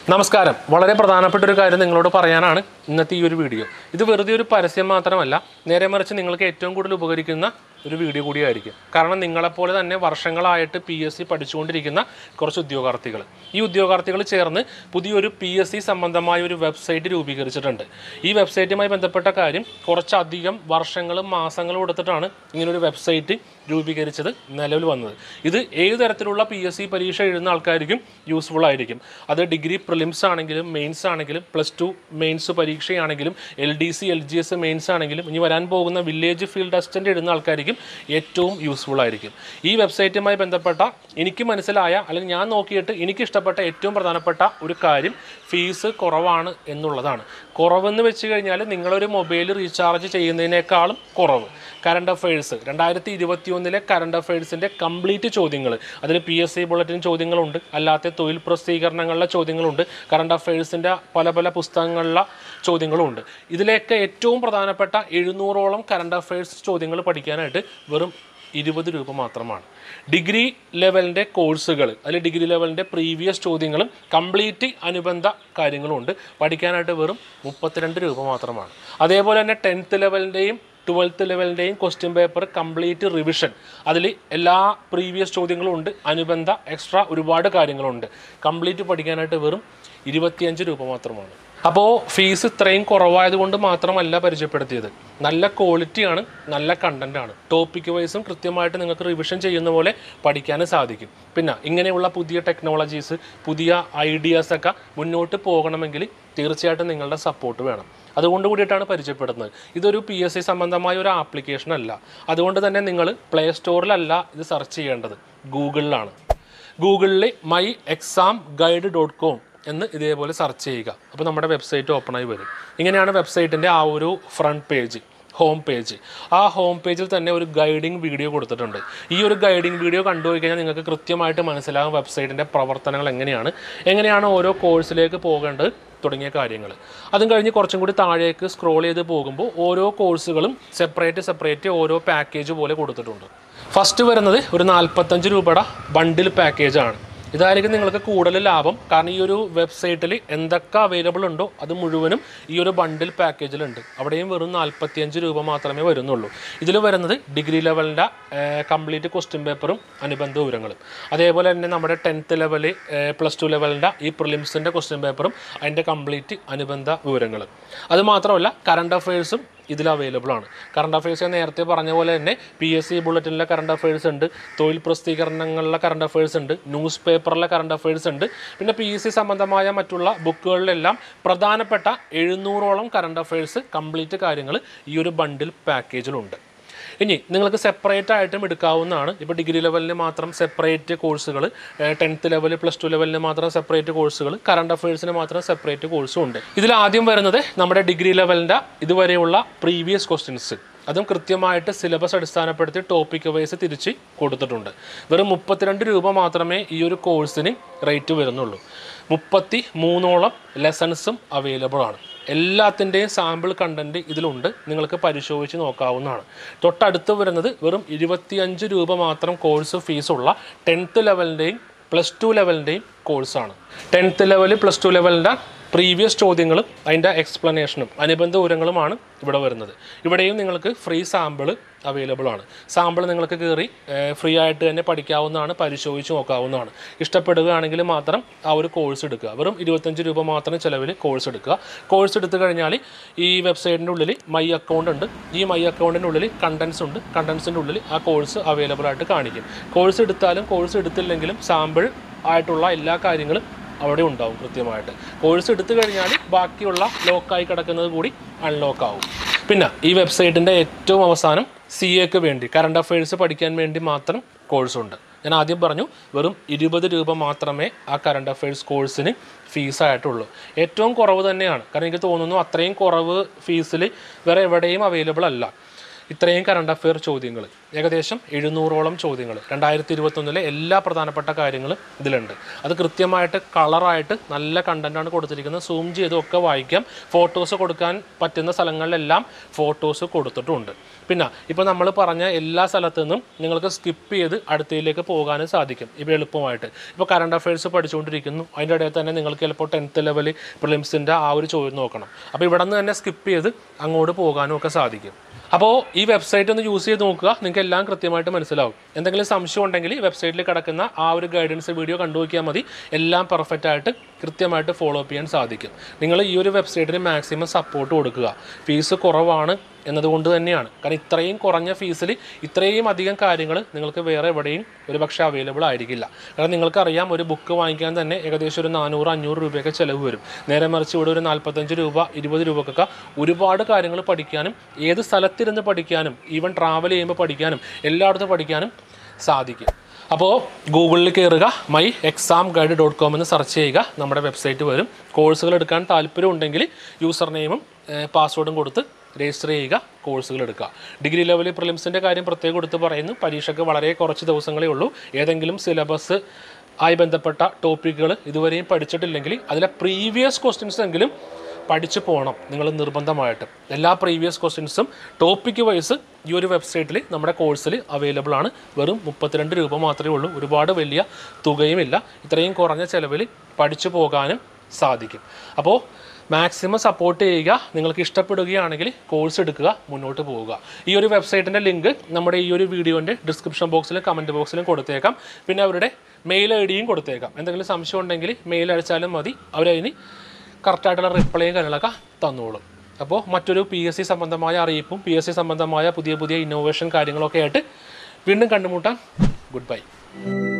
നമസ്കാരം വളരെ പ്രധാനപ്പെട്ട ഒരു കാര്യം നിങ്ങളോട് പറയാനാണ് ഇന്നത്തെ ഈ ഒരു വീഡിയോ ഇത് വെറുതെ ഒരു പരസ്യം മാത്രമല്ല നേരെ മറിച്ച് നിങ്ങൾക്ക് ഏറ്റവും കൂടുതൽ ഉപകരിക്കുന്ന ഒരു വീഡിയോ കൂടിയായിരിക്കും കാരണം നിങ്ങളെപ്പോലെ തന്നെ വർഷങ്ങളായിട്ട് പി എസ് സി പഠിച്ചുകൊണ്ടിരിക്കുന്ന കുറച്ച് ഉദ്യോഗാർത്ഥികൾ ഈ ഉദ്യോഗാർത്ഥികൾ ചേർന്ന് പുതിയൊരു പി എസ് സി സംബന്ധമായ ഒരു വെബ്സൈറ്റ് രൂപീകരിച്ചിട്ടുണ്ട് ഈ വെബ്സൈറ്റുമായി ബന്ധപ്പെട്ട കാര്യം കുറച്ചധികം വർഷങ്ങളും മാസങ്ങളും എടുത്തിട്ടാണ് ഇങ്ങനൊരു വെബ്സൈറ്റ് രൂപീകരിച്ചത് നിലവിൽ വന്നത് ഇത് ഏത് തരത്തിലുള്ള പി എസ് സി പരീക്ഷ എഴുതുന്ന ആൾക്കാർക്കും യൂസ്ഫുൾ ആയിരിക്കും അത് ഡിഗ്രി പ്രിലിംസ് ആണെങ്കിലും മെയിൻസ് ആണെങ്കിലും പ്ലസ് ടു മെയിൻസ് പരീക്ഷയാണെങ്കിലും L D C L G S mains ആണെങ്കിലും ഇനി വരാൻ പോകുന്ന വില്ലേജ് ഫീൽഡ് അസിസ്റ്റൻ്റ് എഴുതുന്ന ആൾക്കാർക്കും ഏറ്റവും യൂസ്ഫുൾ ആയിരിക്കും ഈ വെബ്സൈറ്റുമായി ബന്ധപ്പെട്ട എനിക്ക് മനസ്സിലായ അല്ലെങ്കിൽ ഞാൻ നോക്കിയിട്ട് എനിക്ക് ഇഷ്ടപ്പെട്ട ഏറ്റവും പ്രധാനപ്പെട്ട ഒരു കാര്യം ഫീസ് കുറവാണ് എന്നുള്ളതാണ് കുറവെന്ന് വെച്ച് കഴിഞ്ഞാൽ നിങ്ങളൊരു മൊബൈൽ റീചാർജ് ചെയ്യുന്നതിനേക്കാളും കുറവ് കറണ്ട് അഫയേഴ്സ് രണ്ടായിരത്തി ഇരുപത്തി ഒന്നിലെ കറണ്ട് അഫയേഴ്സിൻ്റെ കംപ്ലീറ്റ് ചോദ്യങ്ങൾ അതിൽ പി എസ് സി ബുള്ളറ്റിൻ ചോദ്യങ്ങളുണ്ട് അല്ലാത്ത തൊഴിൽ പ്രസിദ്ധീകരണങ്ങളിലെ ചോദ്യങ്ങളുണ്ട് കറണ്ട് അഫയേഴ്സിൻ്റെ പല പല പുസ്തകങ്ങളിലെ ചോദ്യങ്ങളുമുണ്ട് ഇതിലേക്ക് ഏറ്റവും പ്രധാനപ്പെട്ട എഴുന്നൂറോളം കറണ്ട് അഫയേഴ്സ് ചോദ്യങ്ങൾ പഠിക്കാനായിട്ട് വെറും ഇരുപത് രൂപ മാത്രമാണ് ഡിഗ്രി ലെവലിൻ്റെ കോഴ്സുകൾ അല്ലെങ്കിൽ ഡിഗ്രി ലെവലിൻ്റെ പ്രീവിയസ് ചോദ്യങ്ങളും കംപ്ലീറ്റ് അനുബന്ധ കാര്യങ്ങളുമുണ്ട് പഠിക്കാനായിട്ട് വെറും മുപ്പത്തിരണ്ട് രൂപ മാത്രമാണ് അതേപോലെ തന്നെ ടെൻത്ത് ലെവലിൻ്റെയും ട്വൽത്ത് ലെവലിൻ്റെയും ക്വസ്റ്റ്യൻ പേപ്പർ കംപ്ലീറ്റ് റിവിഷൻ അതിൽ എല്ലാ പ്രീവിയസ് ചോദ്യങ്ങളും ഉണ്ട് അനുബന്ധ എക്സ്ട്രാ ഒരുപാട് കാര്യങ്ങളുണ്ട് കംപ്ലീറ്റ് പഠിക്കാനായിട്ട് വെറും ഇരുപത്തിയഞ്ച് രൂപ മാത്രമാണ് അപ്പോൾ ഫീസ് ഇത്രയും കുറവായതുകൊണ്ട് മാത്രമല്ല പരിചയപ്പെടുത്തിയത് നല്ല ക്വാളിറ്റിയാണ് നല്ല കണ്ടൻറ്റാണ് ടോപ്പിക് വൈസും കൃത്യമായിട്ട് നിങ്ങൾക്ക് റിവിഷൻ ചെയ്യുന്ന പോലെ പഠിക്കാനും സാധിക്കും പിന്നെ ഇങ്ങനെയുള്ള പുതിയ ടെക്നോളജീസ് പുതിയ ഐഡിയാസൊക്കെ മുന്നോട്ട് പോകണമെങ്കിൽ തീർച്ചയായിട്ടും നിങ്ങളുടെ സപ്പോർട്ട് വേണം അതുകൊണ്ട് കൂടിയിട്ടാണ് പരിചയപ്പെടുന്നത് ഇതൊരു പി എസ് സി സംബന്ധമായ ഒരു ആപ്ലിക്കേഷൻ അല്ല അതുകൊണ്ട് തന്നെ നിങ്ങൾ പ്ലേ സ്റ്റോറിലല്ല ഇത് സെർച്ച് ചെയ്യേണ്ടത് ഗൂഗിളിലാണ് ഗൂഗിളിൽ my exam guide dot com എന്ന് ഇതേപോലെ സെർച്ച് ചെയ്യുക അപ്പോൾ നമ്മുടെ വെബ്സൈറ്റ് ഓപ്പൺ ആയി വരും ഇങ്ങനെയാണ് വെബ്സൈറ്റിൻ്റെ ആ ഒരു ഫ്രണ്ട് പേജ് ഹോം പേജ് ആ ഹോം പേജിൽ തന്നെ ഒരു ഗൈഡിങ് വീഡിയോ കൊടുത്തിട്ടുണ്ട് ഈ ഒരു ഗൈഡിങ് വീഡിയോ കണ്ടുപോയി കഴിഞ്ഞാൽ നിങ്ങൾക്ക് കൃത്യമായിട്ട് മനസ്സിലാകും വെബ്സൈറ്റിൻ്റെ പ്രവർത്തനങ്ങൾ എങ്ങനെയാണ് എങ്ങനെയാണ് ഓരോ കോഴ്സിലേക്ക് പോകേണ്ടത് തുടങ്ങിയ കാര്യങ്ങൾ അതും കഴിഞ്ഞ് കുറച്ചും കൂടി താഴേക്ക് സ്ക്രോൾ ചെയ്ത് പോകുമ്പോൾ ഓരോ കോഴ്സുകളും സെപ്പറേറ്റ് സെപ്പറേറ്റ് ഓരോ പാക്കേജ് പോലെ കൊടുത്തിട്ടുണ്ട് ഫസ്റ്റ് വരുന്നത് ഒരു നാൽപ്പത്തഞ്ച് രൂപയുടെ ബണ്ടിൽ പാക്കേജാണ് ഇതായിരിക്കും നിങ്ങൾക്ക് കൂടുതൽ ലാഭം കാരണം ഈ ഒരു വെബ്സൈറ്റിൽ എന്തൊക്കെ അവൈലബിൾ ഉണ്ടോ അത് മുഴുവനും ഈ ഒരു ബണ്ടിൽ പാക്കേജിലുണ്ട് അവിടെയും വെറും നാൽപ്പത്തിയഞ്ച് രൂപ മാത്രമേ വരുന്നുള്ളൂ ഇതിൽ വരുന്നത് ഡിഗ്രി ലെവലിൻ്റെ കംപ്ലീറ്റ് ക്വസ്റ്റ്യൻ പേപ്പറും അനുബന്ധ വിവരങ്ങളും അതേപോലെ തന്നെ നമ്മുടെ ടെൻത്ത് ലെവല് പ്ലസ് ടു ലെവലിൻ്റെ ഈ പ്രിലിംസിൻ്റെ ക്വസ്റ്റ്യൻ പേപ്പറും അതിൻ്റെ കംപ്ലീറ്റ് അനുബന്ധ വിവരങ്ങളും അത് മാത്രമല്ല കറണ്ട് അഫയേഴ്സും ഇതിൽ അവൈലബിൾ ആണ് കറണ്ട് അഫയേഴ്സ് ഞാൻ നേരത്തെ പറഞ്ഞ പോലെ തന്നെ പി എസ് സി ബുള്ളറ്റിനിലെ കറണ്ട് അഫയേഴ്സ് ഉണ്ട് തൊഴിൽ പ്രസിദ്ധീകരണങ്ങളിലെ കറണ്ട് അഫയേഴ്സ് ഉണ്ട് ന്യൂസ് പേപ്പറിലെ കറണ്ട് അഫയേഴ്സ് ഉണ്ട് പിന്നെ പി എസ് സി സംബന്ധമായ മറ്റുള്ള ബുക്കുകളിലെല്ലാം പ്രധാനപ്പെട്ട എഴുന്നൂറോളം കറണ്ട് അഫയേഴ്സ് കംപ്ലീറ്റ് കാര്യങ്ങൾ ഈ ഒരു ബണ്ടിൽ പാക്കേജിലുണ്ട് ഇനി നിങ്ങൾക്ക് സെപ്പറേറ്റ് ആയിട്ടും എടുക്കാവുന്നതാണ് ഇപ്പോൾ ഡിഗ്രി ലെവലിന് മാത്രം സെപ്പറേറ്റ് കോഴ്സുകൾ ടെൻത്ത് ലെവൽ പ്ലസ് ടു ലെവലിന് മാത്രം സെപ്പറേറ്റ് കോഴ്സുകൾ കറണ്ട് അഫയേഴ്സിന് മാത്രം സെപ്പറേറ്റ് കോഴ്സും ഉണ്ട് ഇതിൽ ആദ്യം വരുന്നത് നമ്മുടെ ഡിഗ്രി ലെവലിൻ്റെ ഇതുവരെയുള്ള പ്രീവിയസ് ക്വസ്റ്റ്യൻസ് അതും കൃത്യമായിട്ട് സിലബസ് അടിസ്ഥാനപ്പെടുത്തി ടോപ്പിക് വൈസ് തിരിച്ച് കൊടുത്തിട്ടുണ്ട് വെറും മുപ്പത്തിരണ്ട് രൂപ മാത്രമേ ഈ ഒരു കോഴ്സിന് റേറ്റ് വരുന്നുള്ളൂ മുപ്പത്തി മൂന്നോളം ലെസൺസും അവൈലബിൾ ആണ് എല്ലാത്തിൻ്റെയും സാമ്പിൾ കണ്ടൻറ്റ് ഇതിലുണ്ട് നിങ്ങൾക്ക് പരിശോധിച്ച് നോക്കാവുന്നതാണ് തൊട്ടടുത്ത് വരുന്നത് വെറും ഇരുപത്തിയഞ്ച് രൂപ മാത്രം കോഴ്സ് ഫീസുള്ള ടെൻത്ത് ലെവലിൻ്റെയും പ്ലസ് ടു ലെവലിൻ്റെയും കോഴ്സാണ് ടെൻത്ത് ലെവൽ പ്ലസ് ടു ലെവലിൻ്റെ പ്രീവിയസ് ചോദ്യങ്ങളും അതിൻ്റെ എക്സ്പ്ലനേഷനും അനുബന്ധ വിവരങ്ങളുമാണ് ഇവിടെ വരുന്നത് ഇവിടെയും നിങ്ങൾക്ക് ഫ്രീ സാമ്പിൾ അവൈലബിൾ ആണ് സാമ്പിൾ നിങ്ങൾക്ക് കയറി ഫ്രീ ആയിട്ട് തന്നെ പഠിക്കാവുന്നതാണ് പരിശോധിച്ച് നോക്കാവുന്നതാണ് ഇഷ്ടപ്പെടുകയാണെങ്കിൽ മാത്രം ആ ഒരു കോഴ്സ് എടുക്കുക വെറും ഇരുപത്തഞ്ച് രൂപ മാത്രം ചിലവിൽ കോഴ്സ് എടുക്കുക കോഴ്സ് എടുത്തു കഴിഞ്ഞാൽ ഈ വെബ്സൈറ്റിൻ്റെ ഉള്ളിൽ മൈ അക്കൗണ്ട് ഉണ്ട് ഈ മൈ അക്കൗണ്ടിൻ്റെ ഉള്ളിൽ കണ്ടൻസ് ഉണ്ട് കണ്ടൻസിൻ്റെ ഉള്ളിൽ ആ കോഴ്സ് അവൈലബിൾ ആയിട്ട് കാണിക്കും കോഴ്സ് എടുത്താലും കോഴ്സ് എടുത്തില്ലെങ്കിലും സാമ്പിൾ ആയിട്ടുള്ള എല്ലാ കാര്യങ്ങളും അവിടെ ഉണ്ടാവും കൃത്യമായിട്ട് കോഴ്സ് എടുത്തു കഴിഞ്ഞാൽ ബാക്കിയുള്ള ലോക്കായി കിടക്കുന്നത് കൂടി അൺലോക്ക് ആവും പിന്നെ ഈ വെബ്സൈറ്റിൻ്റെ ഏറ്റവും അവസാനം സി എക്ക് വേണ്ടി കറണ്ട് അഫയേഴ്സ് പഠിക്കാൻ വേണ്ടി മാത്രം കോഴ്സുണ്ട് ഞാൻ ആദ്യം പറഞ്ഞു വെറും ഇരുപത് രൂപ മാത്രമേ ആ കറണ്ട് അഫയേഴ്സ് കോഴ്സിന് ഫീസായിട്ടുള്ളൂ ഏറ്റവും കുറവ് തന്നെയാണ് കാരണം എനിക്ക് തോന്നുന്നു അത്രയും കുറവ് ഫീസിൽ വേറെ എവിടെയും അവൈലബിൾ അല്ല ഇത്രയും കറണ്ട് അഫെയർ ചോദ്യങ്ങൾ ഏകദേശം എഴുന്നൂറോളം ചോദ്യങ്ങൾ രണ്ടായിരത്തി ഇരുപത്തൊന്നിലെ എല്ലാ പ്രധാനപ്പെട്ട കാര്യങ്ങളും ഇതിലുണ്ട് അത് കൃത്യമായിട്ട് കളറായിട്ട് നല്ല കണ്ടന്റാണ് കൊടുത്തിരിക്കുന്നത് സൂം ചെയ്തൊക്കെ വായിക്കാം ഫോട്ടോസ് കൊടുക്കാൻ പറ്റുന്ന സ്ഥലങ്ങളിലെല്ലാം ഫോട്ടോസ് കൊടുത്തിട്ടുണ്ട് പിന്നെ ഇപ്പോൾ നമ്മൾ പറഞ്ഞ എല്ലാ സ്ഥലത്തു നിന്നും നിങ്ങൾക്ക് സ്കിപ്പ് ചെയ്ത് അടുത്തയിലേക്ക് പോകാനും സാധിക്കും ഇപ്പോൾ എളുപ്പമായിട്ട് ഇപ്പോൾ കറണ്ട് അഫയേഴ്സ് പഠിച്ചുകൊണ്ടിരിക്കുന്നു അതിൻ്റെ ഇടയിൽ തന്നെ നിങ്ങൾക്ക് ചിലപ്പോൾ ടെൻത്ത് ലെവൽ പ്രിലിംസിൻ്റെ ആ ഒരു ചോദ്യം നോക്കണം അപ്പോൾ ഇവിടെ നിന്ന് തന്നെ സ്കിപ്പ് ചെയ്ത് അങ്ങോട്ട് പോകാനും ഒക്കെ സാധിക്കും അപ്പോൾ ഈ വെബ്സൈറ്റ് ഒന്ന് യൂസ് ചെയ്ത് നോക്കുക നിങ്ങൾക്ക് എല്ലാം കൃത്യമായിട്ട് മനസ്സിലാവും എന്തെങ്കിലും സംശയം ഉണ്ടെങ്കിൽ ഈ വെബ്സൈറ്റിൽ കിടക്കുന്ന ആ ഒരു ഗൈഡൻസ് വീഡിയോ കണ്ടു നോക്കിയാൽ മതി എല്ലാം പെർഫെക്റ്റ് ആയിട്ട് കൃത്യമായിട്ട് ഫോളോ അപ്പ് ചെയ്യാൻ സാധിക്കും നിങ്ങൾ ഈ ഒരു വെബ്സൈറ്റിന് മാക്സിമം സപ്പോർട്ട് കൊടുക്കുക ഫീസ് കുറവാണ് എന്നതുകൊണ്ട് തന്നെയാണ് കാരണം ഇത്രയും കുറഞ്ഞ ഫീസിൽ ഇത്രയും അധികം കാര്യങ്ങൾ നിങ്ങൾക്ക് വേറെ എവിടെയും ഒരുപക്ഷെ അവൈലബിൾ ആയിരിക്കില്ല കാരണം നിങ്ങൾക്കറിയാം ഒരു ബുക്ക് വാങ്ങിക്കാൻ തന്നെ ഏകദേശം ഒരു നാനൂറ് അഞ്ഞൂറ് രൂപയൊക്കെ ചിലവ് വരും നേരെ മറിച്ച് ഇവിടെ ഒരു നാൽപ്പത്തഞ്ച് രൂപ ഇരുപത് രൂപക്കൊക്കെ ഒരുപാട് കാര്യങ്ങൾ പഠിക്കാനും ഏത് സ്ഥലത്തിരുന്ന് പഠിക്കാനും ഈവൻ ട്രാവൽ ചെയ്യുമ്പോൾ പഠിക്കാനും എല്ലായിടത്തും പഠിക്കാനും സാധിക്കും അപ്പോൾ ഗൂഗിളിൽ കയറുക my exam guide dot com എന്ന് സെർച്ച് ചെയ്യുക നമ്മുടെ വെബ്സൈറ്റ് വരും കോഴ്സുകൾ എടുക്കാൻ താല്പര്യമുണ്ടെങ്കിൽ യൂസർ നെയിമും പാസ്വേഡും കൊടുത്ത് രജിസ്റ്റർ ചെയ്യുക കോഴ്സുകൾ എടുക്കുക ഡിഗ്രി ലെവലിൽ പ്രിലിംസിൻ്റെ കാര്യം പ്രത്യേകം എടുത്ത് പറയുന്നു പരീക്ഷയ്ക്ക് വളരെ കുറച്ച് ദിവസങ്ങളേ ഉള്ളൂ ഏതെങ്കിലും സിലബസ് ആയി ബന്ധപ്പെട്ട ടോപ്പിക്കുകൾ ഇതുവരെയും പഠിച്ചിട്ടില്ലെങ്കിൽ അതിലെ പ്രീവിയസ് ക്വസ്റ്റ്യൻസ് എങ്കിലും പഠിച്ചു പോകണം നിങ്ങൾ നിർബന്ധമായിട്ടും എല്ലാ പ്രീവിയസ് ക്വസ്റ്റ്യൻസും ടോപ്പിക്ക് വൈസ് ഈ ഒരു വെബ്സൈറ്റിൽ നമ്മുടെ കോഴ്സിൽ അവൈലബിൾ ആണ് വെറും മുപ്പത്തിരണ്ട് രൂപ മാത്രമേ ഉള്ളൂ ഒരുപാട് വലിയ തുകയുമില്ല ഇത്രയും കുറഞ്ഞ ചിലവിൽ പഠിച്ചു പോകാനും സാധിക്കും അപ്പോൾ മാക്സിമം സപ്പോർട്ട് ചെയ്യുക നിങ്ങൾക്ക് ഇഷ്ടപ്പെടുകയാണെങ്കിൽ കോഴ്സ് എടുക്കുക മുന്നോട്ട് പോവുക ഈ ഒരു വെബ്സൈറ്റിൻ്റെ ലിങ്ക് നമ്മുടെ ഈ ഒരു വീഡിയോൻ്റെ ഡിസ്ക്രിപ്ഷൻ ബോക്സിലും കമൻറ്റ് ബോക്സിലും കൊടുത്തേക്കാം പിന്നെ അവരുടെ മെയിൽ ഐ ഡിയും കൊടുത്തേക്കാം എന്തെങ്കിലും സംശയം ഉണ്ടെങ്കിൽ മെയിൽ അയച്ചാലും മതി അവരതിന് കറക്റ്റായിട്ടുള്ള റിപ്ലൈയും കാര്യങ്ങളൊക്കെ തന്നോളും അപ്പോൾ മറ്റൊരു പി എസ് സി സംബന്ധമായ അറിയിപ്പും പി എസ് സി സംബന്ധമായ പുതിയ പുതിയ ഇന്നോവേഷൻ കാര്യങ്ങളൊക്കെ ആയിട്ട് വീണ്ടും കണ്ടുമുട്ടാം ഗുഡ് ബൈ